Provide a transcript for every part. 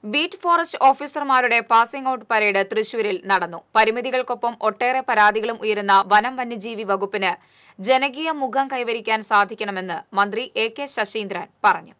beat forest ഓഫീസർമാരുടെ passing out parade തൃശൂരിൽ നടന്നു പരിമിതികൾക്കൊപ്പം ഒട്ടേറെ പരാതികളും ഉയരുന്ന വനം വന്യജീവി വകുപ്പിന് ജനകീയ മുഖം കൈവരിക്കാൻ സാധിക്കണമെന്ന് മന്ത്രി എ കെ ശശീന്ദ്രൻ പറഞ്ഞു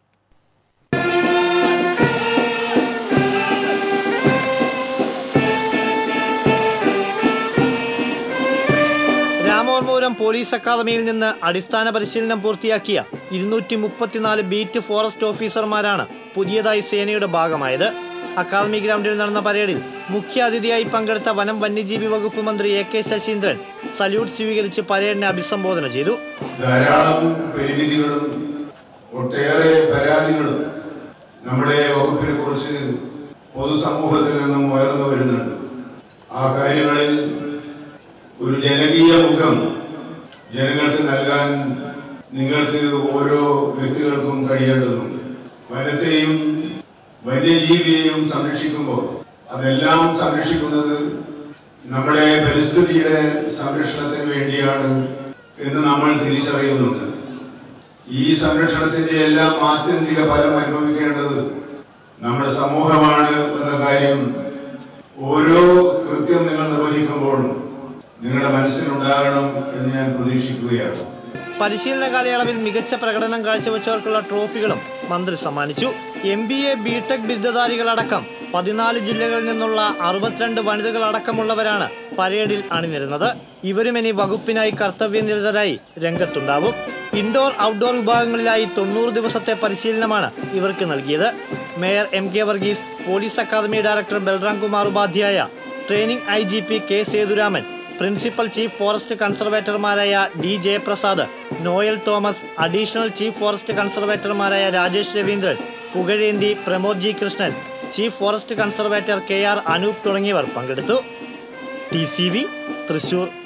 രാമവർമ്മപുരം പോലീസ് അക്കാദമിയിൽ നിന്ന് അടിസ്ഥാന പരിശീലനം പൂർത്തിയാക്കിയ ഇരുന്നൂറ്റി മുപ്പത്തിനാല് ബീറ്റ് ഫോറസ്റ്റ് ഓഫീസർമാരാണ് പുതിയതായി സേനയുടെ ഭാഗമായത് അക്കാദമി ഗ്രൗണ്ടിൽ നടന്ന പരേഡിൽ മുഖ്യ അതിഥിയായി പങ്കെടുത്ത വനം വന്യജീവി വകുപ്പ് മന്ത്രി എ കെ ശശീന്ദ്രൻ സല്യൂട്ട് സ്വീകരിച്ച് പരേഡിനെ അഭിസംബോധന ചെയ്തു ധാരാളം പരിമിതികളും ഒട്ടേറെ പരാതികളും നമ്മുടെ വകുപ്പിനെ കുറിച്ച് പൊതുസമൂഹത്തിൽ നിന്നും ഉയർന്നു വരുന്നുണ്ട് ആ കാര്യങ്ങളിൽ ഒരു ജനകീയ മുഖം ജനങ്ങൾക്ക് നൽകാൻ നിങ്ങൾക്ക് ഓരോ വ്യക്തികൾക്കും കഴിയേണ്ടതുണ്ട് വനത്തെയും വന്യജീവിയെയും സംരക്ഷിക്കുമ്പോൾ അതെല്ലാം സംരക്ഷിക്കുന്നത് നമ്മുടെ പരിസ്ഥിതിയുടെ സംരക്ഷണത്തിന് വേണ്ടിയാണ് എന്ന് നമ്മൾ തിരിച്ചറിയുന്നുണ്ട് ഈ സംരക്ഷണത്തിന്റെ എല്ലാം ആത്യന്തിക ഫലം അനുഭവിക്കേണ്ടത് നമ്മുടെ സമൂഹമാണ് എന്ന കാര്യം ഓരോ കൃത്യം നിങ്ങൾ നിർവഹിക്കുമ്പോഴും നിങ്ങളുടെ മനസ്സിലുണ്ടാകണം എന്ന് ഞാൻ പ്രതീക്ഷിക്കുകയാണ് പരിശീലന കാലയളവിൽ മികച്ച പ്രകടനം കാഴ്ചവെച്ചവർക്കുള്ള ട്രോഫികളും മന്ത്രി സമ്മാനിച്ചു എം ബി എ ബിടെക് ബിരുദധാരികളടക്കം പതിനാല് ജില്ലകളിൽ നിന്നുള്ള അറുപത്തിരണ്ട് വനിതകളടക്കമുള്ളവരാണ് പരേഡിൽ അണിനിരുന്നത് ഇവരും ഇനി വകുപ്പിനായി കർത്തവ്യനിരതരായി രംഗത്തുണ്ടാവും ഇൻഡോർ ഔട്ട്ഡോർ വിഭാഗങ്ങളിലായി തൊണ്ണൂറ് ദിവസത്തെ പരിശീലനമാണ് ഇവർക്ക് നൽകിയത് mayor M K Varghese police academy director Balram Kumar Upadhyaya training I G P K Sethuraman principal chief forest കൺസർവേറ്റർമാരായ D Jayaprasad Noel Thomas additional chief forest കൺസർവേറ്റർമാരായ Rajesh Raveendran Pugazhendhi Pramod G Krishnan chief forest conservator K R Anoop തുടങ്ങിയവർ പങ്കെടുത്തു ടി സി വി തൃശൂർ